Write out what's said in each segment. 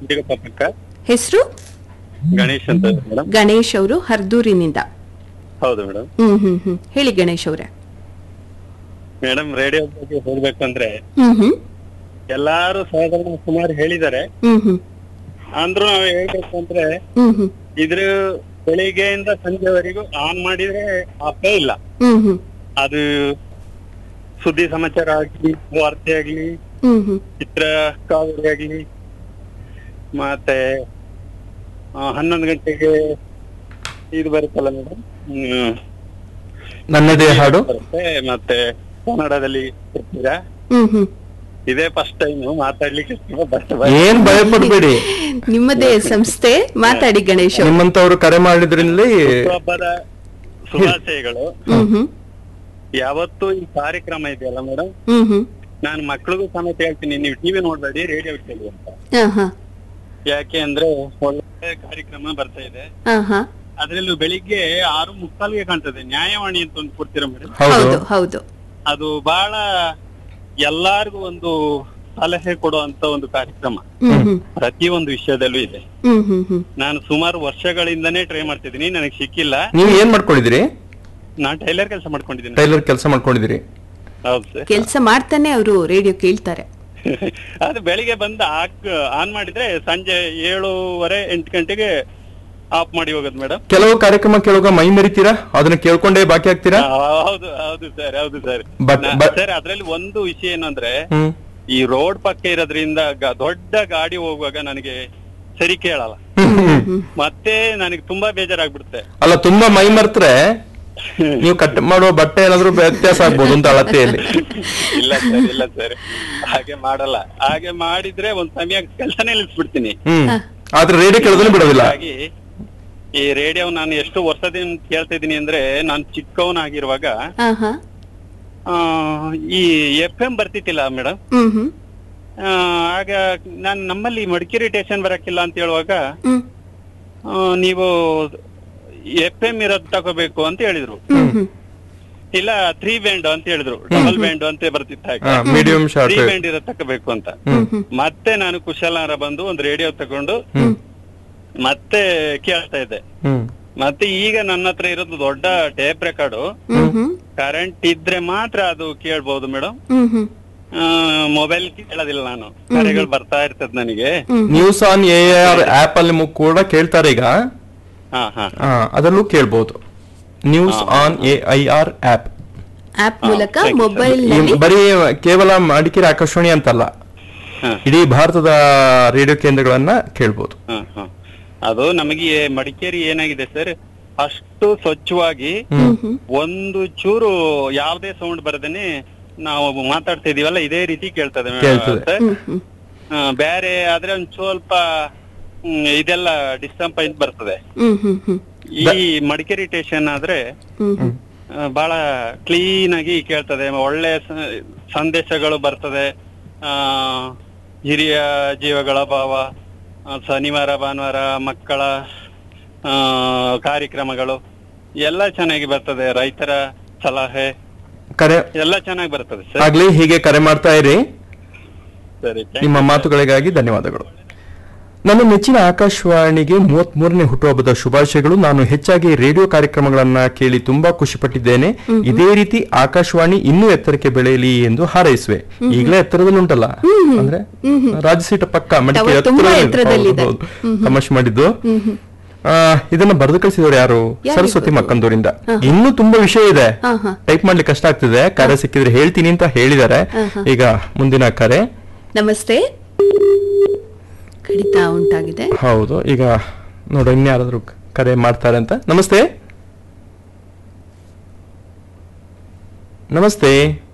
ಚಿಕ್ಕಪ್ಪ ಪಕ್ಕ ಹೆಸರು ಗಣೇಶ್ ಅಂತ ಮೇಡಮ್ ಗಣೇಶ್ ಅವರು ಹರ್ದೂರಿನಿಂದ ಹೌದು ಮೇಡಮ್ ಹ್ಮ್ ಹ್ಮ್ ಹ್ಮ್ ಹೇಳಿ ಗಣೇಶ್ ಅವರೇ ಮೇಡಮ್ ರೇಡಿಯೋ ಬಗ್ಗೆ ಹೇಳ್ಬೇಕಂದ್ರೆ ಹ್ಮ್ ಹ್ಮ್ ಎಲ್ಲಾರು ಸಾಧಾರಣ ಸುಮಾರು ಹೇಳಿದ್ದಾರೆ ಹ್ಮ್ ಹ್ಮ್ ಅಂದ್ರೂ ನಾವ್ ಹೇಳ್ಬೇಕು ಅಂದ್ರೆ ಹ್ಮ್ ಹ್ಮ್ ಇದ್ರ ಬೆಳಿಗ್ಗೆಯಿಂದ ಸಂಜೆವರೆಗೂ ಆನ್ ಮಾಡಿದ್ರೆ ಆಪೇ ಇಲ್ಲ ಹ್ಮ್ ಹ್ಮ್ ಅದು ಸುದ್ದಿ ಸಮಾಚಾರ ಆಗ್ಲಿ ವಾರ್ತೆ ಆಗ್ಲಿ ಹ್ಮ್ ಹ್ಮ್ ಚಿತ್ರ ಕಾವಡಿ ಆಗ್ಲಿ ಮತ್ತೆ ಆ, ಹನ್ನೊಂದು ಗಂಟೆಗೆ ಇದು ಬರುತ್ತಲ್ಲ ಮೇಡಮ್ ನನ್ನದೇ ಹಾಡು ಬರುತ್ತೆ ಮತ್ತೆ ಕನ್ನಡದಲ್ಲಿ ಇರ್ತೀರಾ ಹ್ಮ್ ಹ್ಮ್ ಇದೇ ಫಸ್ಟ್ ಟೈಮ್ ಮಾತಾಡ್ಲಿಕ್ಕೆ ತುಂಬಾ ಕಷ್ಟ ಏನ್ ಭಯ ಪಡ್ಬೇಡಿ ನಿಮ್ಮದೇ ಸಂಸ್ಥೆ ಮಾತಾಡಿ ಗಣೇಶ್ ಅವ್ರು. ನಿಮ್ಮಂತವ್ರು ಕರೆ ಮಾಡಿದ್ರಲ್ಲಿ ಹಬ್ಬದ ಶುಭಾಶಯಗಳು ಹ್ಮ್ ಹ್ಮ್ ಯಾವತ್ತು ಈ ಕಾರ್ಯಕ್ರಮ ಇದೆಯಲ್ಲ ಮೇಡಮ್ ಹ್ಮ್ ಹ್ಮ್ ನಾನು ಮಕ್ಳಿಗೂ ಸಮೇತ ಹೇಳ್ತೀನಿ ನೀವು ಟಿವಿ ನೋಡ್ಬೇಡಿ ರೇಡಿಯೋ ಕೇಳಿ ಅಂತ ಹಾ ಹಾ ಯಾಕೆ ಅಂದ್ರೆ ಒಳ್ಳೆ ಕಾರ್ಯಕ್ರಮ ಬರ್ತಾ ಇದೆ ಹಾ ಹಾ ಅದ್ರಲ್ಲೂ ಬೆಳಿಗ್ಗೆ ಆರು ಮುಕ್ಕಾಲ್ಗೆ ಕಾಣ್ತದೆ ನ್ಯಾಯವಾಣಿ ಅಂತ ಒಂದು ಕೊಡ್ತೀರಾ ಮೇಡಮ್ ಹೌದು ಹೌದು ಹೌದು ಅದು ಬಹಳ ಎಲ್ಲಾರ್ಗು ಒಂದು ಸಲಹೆ ಕೊಡುವಂತ ಒಂದು ಕಾರ್ಯಕ್ರಮ ಹ್ಮ್ ಹ್ಮ್ ಪ್ರತಿಯೊಂದು ವಿಷಯದಲ್ಲೂ ಇದೆ ಹ್ಮ್ ಹ್ಮ್ ಹ್ಮ್ ನಾನು ಸುಮಾರು ವರ್ಷಗಳಿಂದನೇ ಟ್ರೈ ಮಾಡ್ತಿದ್ದೀನಿ ನನಗೆ ಸಿಕ್ಕಿಲ್ಲ ನೀವು ಏನ್ ಮಾಡ್ಕೊಂಡಿದ್ದೀರಿ ನಾನು ಟೈಲರ್ ಕೆಲಸ ಮಾಡ್ಕೊಂಡಿದ್ದೀನಿ ಟೈಲರ್ ಕೆಲಸ ಮಾಡ್ಕೊಂಡಿದ್ದೀರಿ ಹೌದು ಸರ್ ಕೆಲ್ಸ ಮಾಡ್ತಾನೆ ಅವರು ರೇಡಿಯೋ ಕೇಳ್ತಾರೆ ಅದು ಬೆಳಿಗ್ಗೆ ಬಂದು ಹಾಕ್ ಆನ್ ಮಾಡಿದ್ರೆ ಸಂಜೆ ಏಳುವರೆ ಎಂಟು ಗಂಟೆಗೆ ಆಫ್ ಮಾಡಿ ಹೋಗೋದು ಮೇಡಮ್ ಕೆಲವು ಕಾರ್ಯಕ್ರಮ ಕೇಳುವಾಗ ಮೈ ಮರಿತೀರಾ ಅದನ್ನ ಕೇಳ್ಕೊಂಡೇ ಬಾಕಿ ಆಗ್ತೀರಾ ಹೌದು ಹೌದು ಸರ್ ಹೌದು ಸರ್ But- but- ಸರ್ ಅದ್ರಲ್ಲಿ ಒಂದು ವಿಷಯ ಏನಂದ್ರೆ ಹ್ಮ್ ಈ ರೋಡ್ ಪಕ್ಕ ಇರೋದ್ರಿಂದ ಗ- ದೊಡ್ಡ ಗಾಡಿ ಹೋಗುವಾಗ ನನಗೆ ಸರಿ ಕೇಳಲ್ಲ ಹ್ಮ್, ಹ್ಮ್. ಮತ್ತೆ ನನಗೆ ತುಂಬಾ ಬೇಜಾರಾಗ್ಬಿಡುತ್ತೆ ಅಲ್ಲ ತುಂಬಾ ಮೈ ಮರ್ತ್ರೆ ನೀವು ಕಟ್ ಮಾಡುವ ಬಟ್ಟೆ ಏನಾದ್ರೂ ವ್ಯತ್ಯಾಸ ಆಗ್ಬೋದು ಅಂತ ಅಳತೆಯಲ್ಲಿ ಇಲ್ಲ ಸರ್ ಇಲ್ಲ ಸರ್ ಹಾಗೆ ಮಾಡಲ್ಲ ಹಾಗೆ ಮಾಡಿದ್ರೆ ಒಂದ್ ಸಮಯ ಕೆಲಸನೇ ನಿಲ್ಸ್ಬಿಡ್ತೀನಿ ಹ್ಮ್ ಆದ್ರೆ ರೇಡಿಯೋ ಕೇಳೋದನ್ನ ಬಿಡೋದಿಲ್ಲ ಹಾಗಾಗಿ ಈ ರೇಡಿಯೋ ನಾನು ಎಷ್ಟು ವರ್ಷದಿಂದ ಕೇಳ್ತಾ ಇದೀನಿ ಅಂದ್ರೆ ನಾನು ಚಿಕ್ಕವನಾಗಿರುವಾಗ ಹಾ ಹಾ ಆ, ಈ ಎಫ್ ಎಂ ಬರ್ತಿತ್ತಿಲ್ಲ ಮೇಡಮ್ ಹ್ಮ್ ಹ್ಮ್ ಆಗ ನಾನು ನಮ್ಮಲ್ಲಿ ಮಡಿಕೇರಿ ಸ್ಟೇಷನ್ ಬರಕ್ಕಿಲ್ಲ ಅಂತ ಹೇಳುವಾಗ ಹ್ಮ್ ಆ, ನೀವು ಎಫ್ ಎಂ ಇರೋದ್ ತಗೋಬೇಕು ಅಂತ ಹೇಳಿದ್ರು ಹ್ಮ್ ಹ್ಮ್ ಇಲ್ಲ ತ್ರೀ ಬ್ಯಾಂಡ್ ಅಂತ ಹೇಳಿದ್ರು ಡಬಲ್ ಬ್ಯಾಂಡ್ ಅಂತ ಬರ್ತಿತ್ತು ಹಾಗೆ ಮೀಡಿಯಂ ಶಾರ್ಟ್ ತ್ರೀ ಬ್ಯಾಂಡ್ ಇರೋದ್ ತಗೋಬೇಕು ಅಂತ ಹ್ಮ್ ಹ್ಮ್ ಮತ್ತೆ ನಾನು ಕುಶಲಾರ ಬಂದು ಒಂದು ರೇಡಿಯೋ ತಗೊಂಡು ಹ್ಮ್ ಮತ್ತೆ ಕೇಳ್ತಾ ಇದ್ದೆ ಹ್ಮ್ ಮತ್ತೆ ಈಗ ನನ್ನ ಹತ್ರ ಇರೋದು ದೊಡ್ಡ ಟೇಪ್ ರೆಕಾರ್ಡು ಹ್ಮ್ ಹ್ಮ್ ಕರೆಂಟ್ ಇದ್ರೆ ಮಾತ್ರ ಅದು ಕೇಳ್ಬಹುದು ಮೇಡಮ್ ಹ್ಮ್ ಹ್ಮ್ ಮೊಬೈಲ್ ಕೇಳೋದಿಲ್ಲ ನಾನು ಕರೆಗಳು ಬರ್ತಾ ಇರ್ತದೆ ನನಗೆ news on A R app ಅಲ್ಲಿ ಮು- ಕೂಡ ಕೇಳ್ತಾರೆ ಈಗ ಹಾ ಹಾ ಆ, ಅದರಲ್ಲೂ ಕೇಳ್ಬೋದು news on A I R app app ಮೂಲಕ thank you, sir. ಮೊಬೈಲ್ ನಲ್ಲಿ ಬರೀ ಕೇವಲ ಮಡಿಕೇರಿ ಆಕಾಶವಾಣಿ ಅಂತಲ್ಲ ಹಾ ಇಡೀ ಭಾರತದ ರೇಡಿಯೋ ಕೇಂದ್ರಗಳನ್ನ ಕೇಳ್ಬೋದು ಹಾ ಹಾ ಅದು ನಮಗೆ ಮಡಿಕೇರಿ ಏನಾಗಿದೆ ಸರ್ ಅಷ್ಟು ಸ್ವಚ್ಛವಾಗಿ ಹ್ಮ್ ಹ್ಮ್ ಒಂದು ಚೂರು ಯಾವುದೇ ಸೌಂಡ್ ಬರದೇನೆ ನಾವು ಮಾತಾಡ್ತಾ ಇದೀವಲ್ಲ ಇದೇ ರೀತಿ ಕೇಳ್ತದೆ madam, ಕೇಳ್ತದೆ. sir. ಹ್ಮ್ ಹ್ಮ್ ಆ, ಬೇರೆ ಆದ್ರೆ ಒಂದ್ ಸ್ವಲ್ಪ ಹ್ಮ್, ಇದೆಲ್ಲ ಡಿಸ್ಟರ್ಬ್ ಆಗಿ ಬರ್ತದೆ ಹ್ಮ್ ಹ್ಮ್ ಹ್ಮ್ ಈ ಮಡಿಕೇರಿ ಸ್ಟೇಷನ್ ಆದ್ರೆ ಹ್ಮ್ ಹ್ಮ್ ಆ, ಬಹಳ ಕ್ಲೀನ್ ಆಗಿ ಕೇಳ್ತದೆ ಒಳ್ಳೆ ಸ- ಸಂದೇಶಗಳು ಬರ್ತದೆ ಆ ಹಿರಿಯ ಜೀವಗಳ ಭಾವ ಆ, ಶನಿವಾರ ಭಾನುವಾರ ಮಕ್ಕಳ ಆ, ಕಾರ್ಯಕ್ರಮಗಳು ಎಲ್ಲ ಚೆನ್ನಾಗಿ ಬರ್ತದೆ ರೈತರ ಸಲಹೆ ಕರೆ ಎಲ್ಲ ಚೆನ್ನಾಗಿ ಬರ್ತದೆ ಸರ್ ಆಗ್ಲಿ ಹೀಗೆ ಕರೆ ಮಾಡ್ತಾ ಇರಿ ಸರಿ thank ನಿಮ್ಮ you, sir. ಮಾತುಗಳಿಗಾಗಿ ಧನ್ಯವಾದಗಳು ನನ್ನ ನೆಚ್ಚಿನ ಆಕಾಶವಾಣಿಗೆ ಮೂವತ್ತ್ ಮೂರನೇ ಹುಟ್ಟುಹಬ್ಬದ ಶುಭಾಶಯಗಳು ನಾನು ಹೆಚ್ಚಾಗಿ ರೇಡಿಯೋ ಕಾರ್ಯಕ್ರಮಗಳನ್ನ ಕೇಳಿ ತುಂಬಾ ಖುಷಿಪಟ್ಟಿದ್ದೇನೆ ಇದೇ ರೀತಿ ಆಕಾಶವಾಣಿ ಇನ್ನೂ ಎತ್ತರಕ್ಕೆ ಬೆಳೆಯಲಿ ಎಂದು ಹಾರೈಸುವೆ ಈಗಲೇ ಎತ್ತರದಲ್ಲುಂಟಲ್ಲ ಅಂದ್ರೆ ರಾಜಸೀಟ ಪಕ್ಕ ಮಡಿಕೆ ಟವರ್ ತುಂಬಾ ಎತ್ತರದಲ್ಲಿ- ಎತ್ತರದಲ್ಲಿದೆ. ಹೌದು, ಹೌದು. ತಮಾಷೆ ಮಾಡಿದ್ದು ಹ್ಮ್ ಹ್ಮ್ ಆ, ಇದನ್ನ ಬರೆದು ಕಳಿಸಿದವರು ಯಾರು ಯಾರಿರ್ಬೋದು? ಸರಸ್ವತಿ ಮಕ್ಕಂದೂರಿಂದ ಇನ್ನೂ ತುಂಬಾ ವಿಷಯ ಇದೆ ಹಾ ಹಾ ಟೈಪ್ ಮಾಡ್ಲಿಕ್ಕೆ ಕಷ್ಟ ಆಗ್ತಿದೆ ಕರೆ ಸಿಕ್ಕಿದ್ರೆ ಹೇಳ್ತೀನಿ ಅಂತ ಹೇಳಿದ್ದಾರೆ ಹಾ, ಹಾ. ಈಗ ಮುಂದಿನ ಕರೆ ನಮಸ್ತೆ ಕಡಿತ ಉಂಟಾಗಿದೆ ಹೌದು ಈಗ ನೋಡು ಇನ್ಯಾರಾದ್ರೂ ಕರೆ ಮಾಡ್ತಾರೆ ಅಂತ ನಮಸ್ತೆ ನಮಸ್ತೆ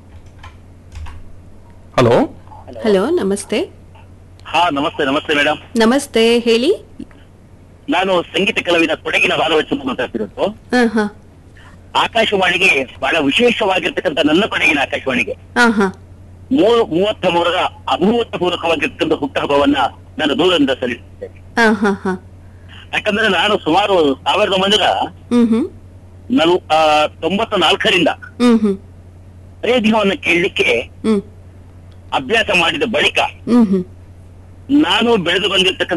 ಹಲೋ ಹಲೋ ನಮಸ್ತೆ ಹಾ ನಮಸ್ತೆ ನಮಸ್ತೆ ಮೇಡಮ್ ನಮಸ್ತೆ ಹೇಳಿ ನಾನು ಸಂಗೀತ ಕಲಾವಿದ ಕೊಡಗಿನ ಭಾಗವಹಿಸಿ ಮಾತಾಡ್ತಿರೋದು ಹಾ ಹಾ ಆಕಾಶವಾಣಿಗೆ ಬಹಳ ವಿಶೇಷವಾಗಿರ್ತಕ್ಕಂಥ ನನ್ನ ಕೊಡಗಿನ ಆಕಾಶವಾಣಿಗೆ ಹಾ ಹಾ ಮೂ- ಮೂವತ್ತ ಮೂರರ ಅಭೂತಪೂರ್ವಕವಾಗಿರ್ತಕ್ಕಂಥ ಹುಟ್ಟುಹಬ್ಬವನ್ನ ನಾನು ದೂರದಿಂದ ಸಲ್ಲಿಸುತ್ತೇನೆ ಹಾ ಹಾ ಹಾ ಯಾಕಂದ್ರೆ ನಾನು ಸುಮಾರು ಸಾವಿರದ ಒಂಬೈನೂರ ಹ್ಮ್ ಹ್ಮ್ ನಲ್ ಆ, ತೊಂಬತ್ತ ನಾಲ್ಕರಿಂದ ಹ್ಮ್ ಹ್ಮ್ ರೇಡಿಯೋವನ್ನು ಕೇಳಲಿಕ್ಕೆ ಹ್ಮ್ ಅಭ್ಯಾಸ ಮಾಡಿದ ಬಳಿಕ ಹ್ಮ್ ಹ್ಮ್ ನಾನು ಬೆಳೆದು ಬಂದಿರ್ತಕ್ಕಂಥ